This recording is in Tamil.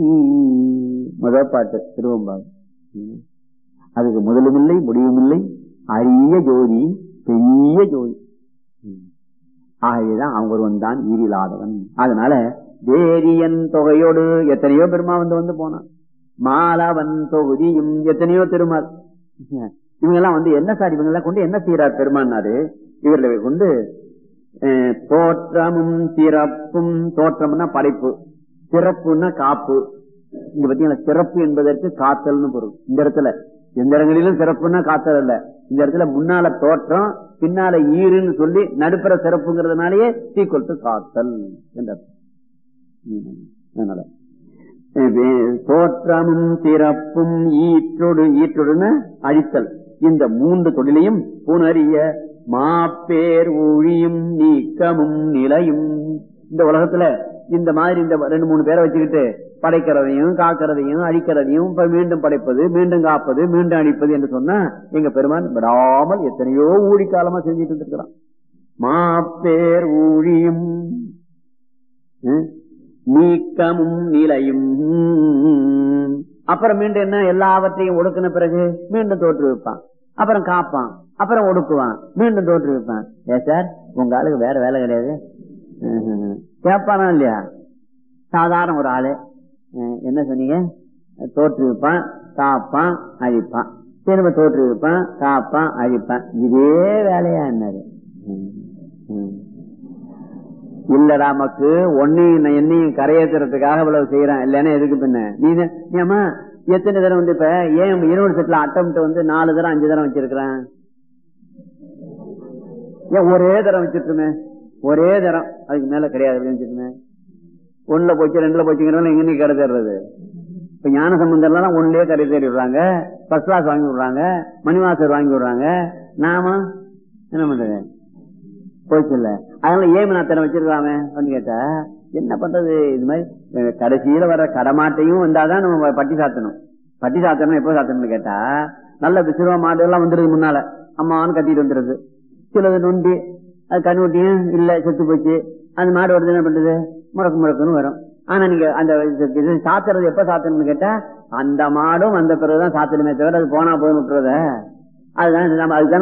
முதல் பாட்டு திருவம்பாவை ம். அதுக்கு முதலும் இல்லை முடிவும் இல்லை அரிய ஜோதி பெரிய ஜோதி ம். ஆகவேதான் அவங்க ஒருவன் தான் ஈரிலாதவன் அதனால வேரியன் தொகையோடு எத்தனையோ பெருமா வந்து வந்து போனான் மாலவன் தொகுதியும் எத்தனையோ திருமால் இவங்க எல்லாம் வந்து என்ன சார் இவங்க எல்லாம் கொண்டு என்ன செய்யறார் பெருமானாரு இவர்களை கொண்டு அஹ், தோற்றமும் சிறப்பும் தோற்றம்னா படைப்பு சிறப்புன்னா காப்பு இங்க பாத்தீங்களா சிறப்பு என்பதற்கு காத்தல்னு பொருள் இந்த இடத்துல எந்த இடங்களிலும் சிறப்புன்னா காத்தல் அல்ல இந்த இடத்துல முன்னால தோற்றம் பின்னால ஈருன்னு சொல்லி நடுப்புற சிறப்புங்கிறதுனாலயே சீக்குவல் டு காத்தல் என்ற அர்த்தம். ம், அதனால அஹ் வே- தோற்றமும் சிறப்பும் ஈற்றொடு ஈற்றொடுன அழித்தல் இந்த மூன்று தொழிலையும் புணரிய மாப்பேர் ஒழியும் நீக்கமும் நிலையும் இந்த உலகத்துல இந்த மாதிரி இந்த ரெண்டு மூணு பேரை வச்சுக்கிட்டு படைக்கிறதையும் காக்கிறதையும் அழிக்கிறதையும் இப்ப மீண்டும் படைப்பது மீண்டும் காப்பது மீண்டும் அழிப்பது என்று சொன்னா எங்க பெருமான் விடாமல் எத்தனையோ ஊழி காலமா செஞ்சுட்டு இருந்திருக்கிறான் மாப்பேர் ஊழியும் ம், நீக்கமும் நிலையும் அப்புறம் மீண்டும் என்ன எல்லாவற்றையும் ஒடுக்கின பிறகு மீண்டும் தோற்று வைப்பான் அப்புறம் காப்பான் அப்புறம் ஒடுக்குவான் மீண்டும் தோற்று வைப்பான் ஏ சார் உங்க ஆளுக்கு வேற வேலை கிடையாது ம்ஹும். கேட்பானா இல்லையா சாதாரண ஒரு ஆளு அஹ், என்ன சொன்னீங்க தோற்று வைப்பான் காப்பான் அழிப்பான் திரும்ப தோற்று வைப்பான் காப்பான் அழிப்பான் இதே வேலையா என்னது ம், ம். இல்லடா மக்கு ஒன்னையும் என்னையும் கரையேற்றுறதுக்காக இவ்வளவு செய்யறான் இல்லன்னா எதுக்கு பின்ன நீ தான்- நீ அம்மா எத்தனை தரம் வந்து இப்ப ஏன் யூனிவர்சிட்டியில அட்டம் வந்து நாலு தரம் அஞ்சு தரம் வச்சிருக்கிறேன் ஏன் ஒரே தரம் வச்சிருக்குமே ஒரே தரம் அதுக்கு மேல கிடையாது அப்படின்னு வச்சிருக்குமே ஒண்ணுல போச்சு ரெண்டுல போச்சுங்கிறவங்க எங்க நீ கடை தேடுறது இப்ப ஞான சம்பந்தர்லாம் ஒன்னுலயே கடை தேடி விடுறாங்க ஃபர்ஸ்ட் கிளாஸ் வாங்கி விடுறாங்க மணிவாசர் வாங்கி விடுறாங்க நாம என்ன பண்றது போச்சு இல்ல அதனால ஏன் நான் தரம் வச்சிருக்கலாமே அப்படின்னு கேட்டா என்ன பண்றது இது மாதிரி அஹ், கடைசியில வர கடமாட்டையும் வந்தாதான் நம்ம பட்டி சாத்தணும் பட்டி சாத்தணும் எப்போ சாத்தணும்னு கேட்டா நல்ல விசிறுவ மாடு எல்லாம் வந்துருது முன்னால அம்மான்னு கட்டிட்டு வந்துருது சிலது நொண்டி அது கண்ணுட்டியும் இல்ல செத்து போச்சு அந்த மாடு வருது என்ன பண்றது முடக்கு முடக்குன்னு வரும் ஆனா நீங்க அந்த இது- இது சாத்துறது எப்ப சாத்தணும்னு கேட்டா அந்த மாடும் வந்த பிறகுதான் சாத்தணுமே தவிர அது போனா போய் விட்டுறத அதுதான் நம்ம அதுதான்